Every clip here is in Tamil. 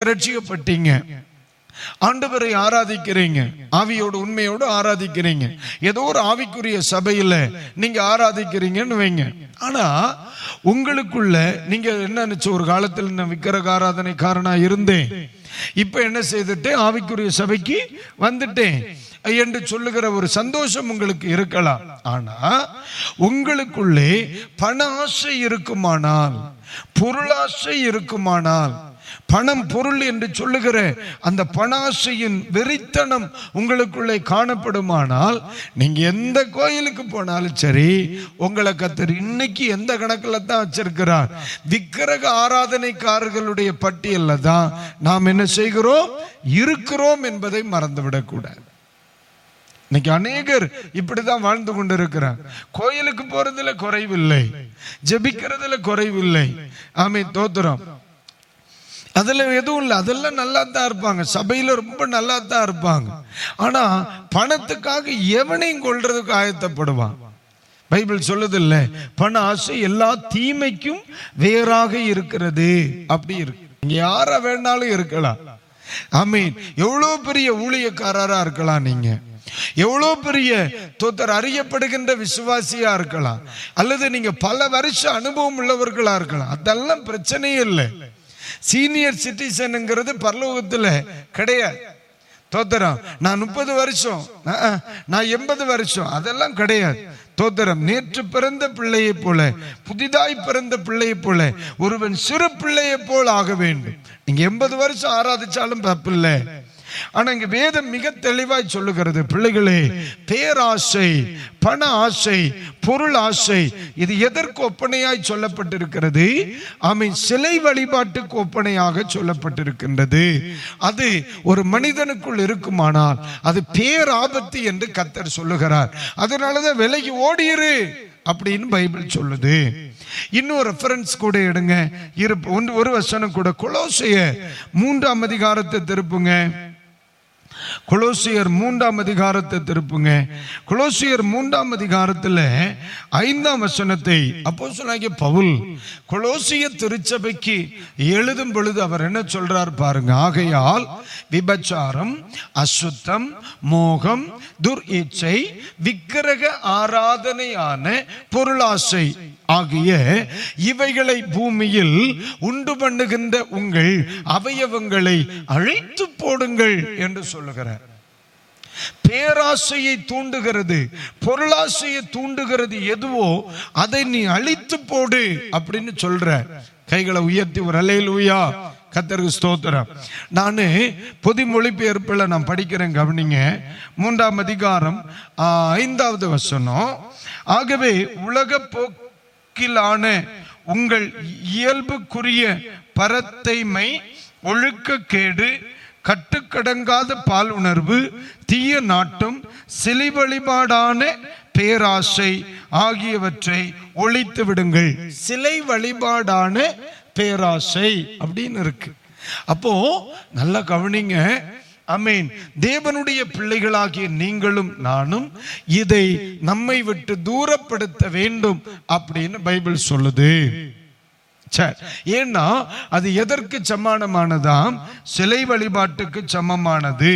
ரட்சிக்கப்பட்டீங்க ஆண்டவரை ஆராதிக்கிறீங்க ஆவியோடு உண்மையோடு ஆராதிக்கிறீங்க ஏதோ ஒரு ஆவிக்குரிய சபையில நீங்க ஆராதிக்கிறீங்கன்னு வைங்க ஆனா உங்களுக்குள்ள நீங்க என்ன நினைச்ச ஒரு காலத்தில் நான் விக்கிரக ஆராதனைக்காரனா இருந்தேன் இப்ப என்ன செய்துட்டேன் ஆவிக்குரிய சபைக்கு வந்துட்டேன் என்று சொல்லுகிற ஒரு சந்தோஷம் உங்களுக்கு இருக்கலாம் ஆனா உங்களுக்குள்ளே பண ஆசை இருக்குமானால் பொருளாசை இருக்குமானால் பணம் பொருள் என்று சொல்லுகிற அந்த பணாசையின் வெறித்தனம் உங்களுக்குள்ளே காணப்படுமானால் நீங்க எந்த கோயிலுக்கு போனாலும் சரி உங்களை கத்தர் இன்னைக்கு எந்த கணக்கில் தான் வச்சிருக்கிறார் விக்கிரக ஆராதனைக்காரர்களுடைய பட்டியலில் தான் நாம் என்ன செய்கிறோம் இருக்கிறோம் என்பதை மறந்துவிடக்கூடாது இன்னைக்கு அநேகர் இப்படிதான் வாழ்ந்து கொண்டிருக்கிறார் கோயிலுக்கு போறதுல குறைவில்லை ஜெபிக்கிறதுல குறைவில்லை ஆமை தோத்துறோம் அதுல எதுவும் இல்லை அதெல்லாம் நல்லா தான் இருப்பாங்க சபையில ரொம்ப நல்லா தான் இருப்பாங்க ஆனா பணத்துக்காக எவனையும் கொள்றதுக்கு ஆயத்தப்படுவான் பைபிள் சொல்லுது இல்ல பண ஆசை எல்லா தீமைக்கும் வேறாக இருக்கிறது அப்படி இருக்கு நீங்க யார வேணாலும் இருக்கலாம் ஆமீன் எவ்வளவு பெரிய ஊழியக்காரரா இருக்கலாம் நீங்க எவ்வளோ பெரிய தோத்தர் அறியப்படுகின்ற விசுவாசியா இருக்கலாம் அல்லது நீங்க பல வருஷ அனுபவம் உள்ளவர்களா இருக்கலாம் அதெல்லாம் பிரச்சனையே இல்லை சீனியர் சிட்டிசனுங்கிறது பரலோகத்தில் கிடையாது தோத்திரம் நான் முப்பது வருஷம் அஹ், அஹ், நான் எண்பது வருஷம் அதெல்லாம் கிடையாது தோத்திரம் நேற்று பிறந்த பிள்ளையை போல புதிதாய் பிறந்த பிள்ளையை போல ஒருவன் சிறு பிள்ளையை போல் ஆக வேண்டும் நீங்க எண்பது வருஷம் ஆராதிச்சாலும் தப்பில்லை ஆனா இங்க வேதம் மிக தெளிவாய் சொல்லுகிறது பிள்ளைகளே பேராசை பண ஆசை பொருள் ஆசை இது எதற்கு ஒப்பனையாய் சொல்லப்பட்டிருக்கிறது ஆமை சிலை வழிபாட்டுக்கு ஒப்பனையாக சொல்லப்பட்டிருக்கின்றது அது ஒரு மனிதனுக்குள் இருக்குமானால் அது பேராபத்து என்று கத்தர் சொல்லுகிறார் அதனாலதான் விலகி ஓடிரு அப்படின்னு பைபிள் சொல்லுது இன்னும் ரெஃபரன்ஸ் கூட எடுங்க இருப்பு ஒன்று ஒரு வசனம் கூட கொலோசைய மூன்றாம் அதிகாரத்தை திருப்புங்க கொலோசியர் மூன்றாம் அதிகாரத்தை திருப்புங்க கொலோசியர் மூன்றாம் அதிகாரத்தில் ஐந்தாம் வசனத்தை அப்போ சொன்னாங்க பவுல் கொலோசிய திருச்சபைக்கு எழுதும் பொழுது அவர் என்ன சொல்றார் பாருங்க ஆகையால் விபச்சாரம் அசுத்தம் மோகம் துர் இச்சை விக்கிரக ஆராதனையான பொருளாசை ஆகிய இவைகளை பூமியில் உண்டு பண்ணுகின்ற உங்கள் அவயவங்களை அழைத்து போடுங்கள் என்று சொல்லுகிறார் பேராசையை தூண்டுகிறது பொருளாசையை தூண்டுகிறது எதுவோ அதை நீ அழித்து போடு அப்படின்னு சொல்ற கைகளை உயர்த்தி ஒரு அலையில் உயா கத்தருக்கு ஸ்தோத்திரம் நான் பொது மொழிபெயர்ப்பில் நான் படிக்கிறேன் கவனிங்க மூன்றாம் அதிகாரம் ஆ, ஐந்தாவது வசனம் ஆகவே உலக போக்கிலான உங்கள் இயல்புக்குரிய பரத்தைமை ஒழுக்கக்கேடு கட்டுக்கடங்காத பால் உணர்வு தீய நாட்டம் சிலை வழிபாடான பேராசை ஆகியவற்றை ஒழித்து விடுங்கள் சிலை வழிபாடான பேராசை அப்படின்னு இருக்கு அப்போ நல்லா கவனிங்க அமீன் தேவனுடைய பிள்ளைகளாகிய நீங்களும் நானும் இதை நம்மை விட்டு தூரப்படுத்த வேண்டும் அப்படின்னு பைபிள் சொல்லுது சரி ஏன்னா அது எதற்கு சமானமானதாம் சிலை வழிபாட்டுக்கு சமமானது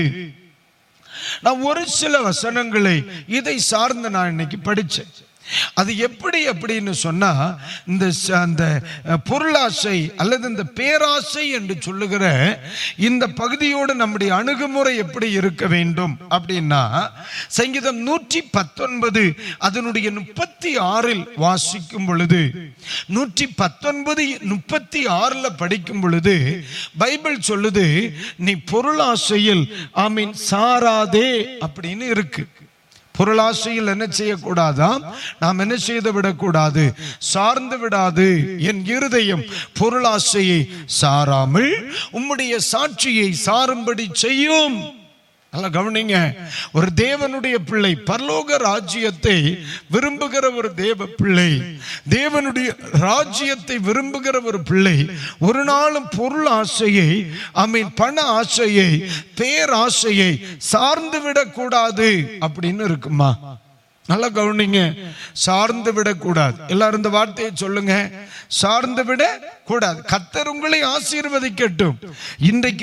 நான் ஒரு சில வசனங்களை இதை சார்ந்து நான் இன்னைக்கு படிச்சேன் அது எப்படி அப்படின்னு சொன்னா இந்த ச- அந்த அஹ், பொருளாசை அல்லது இந்த பேராசை என்று சொல்லுகிற இந்த பகுதியோடு நம்முடைய அணுகுமுறை எப்படி இருக்க வேண்டும் அப்படின்னா சங்கீதம் நூற்றி பத்தொன்பது அதனுடைய முப்பத்தி ஆறில் வாசிக்கும் பொழுது நூற்றி பத்தொன்பது முப்பத்தி ஆறுல படிக்கும் பொழுது பைபிள் சொல்லுது நீ பொருளாசையில் ஆமீன் சாராதே அப்படின்னு இருக்கு பொருளாசையில் என்ன செய்யக்கூடாதாம் நாம் என்ன செய்து விடக்கூடாது சார்ந்து விடாது என் இருதயம் பொருளாசையை சாராமல் உம்முடைய சாட்சியை சாரும்படி செய்யும் நல்லா கவனிங்க ஒரு தேவனுடைய பிள்ளை பரலோக ராஜ்யத்தை விரும்புகிற ஒரு தேவ பிள்ளை தேவனுடைய ராஜ்யத்தை விரும்புகிற ஒரு பிள்ளை ஒரு நாளும் பொருள் ஆசையை ஐ மீன் பண ஆசையை பேராசையை சார்ந்து விடக்கூடாது அப்படின்னு இருக்குமா நல்லா கவனிங்க சார்ந்து விடக்கூடாது எல்லாரும் இந்த வார்த்தையை சொல்லுங்க சார்ந்து விட கூடாது கத்தர் உங்களை ஆசீர்வதிக்கட்டும் இன்றைக்கு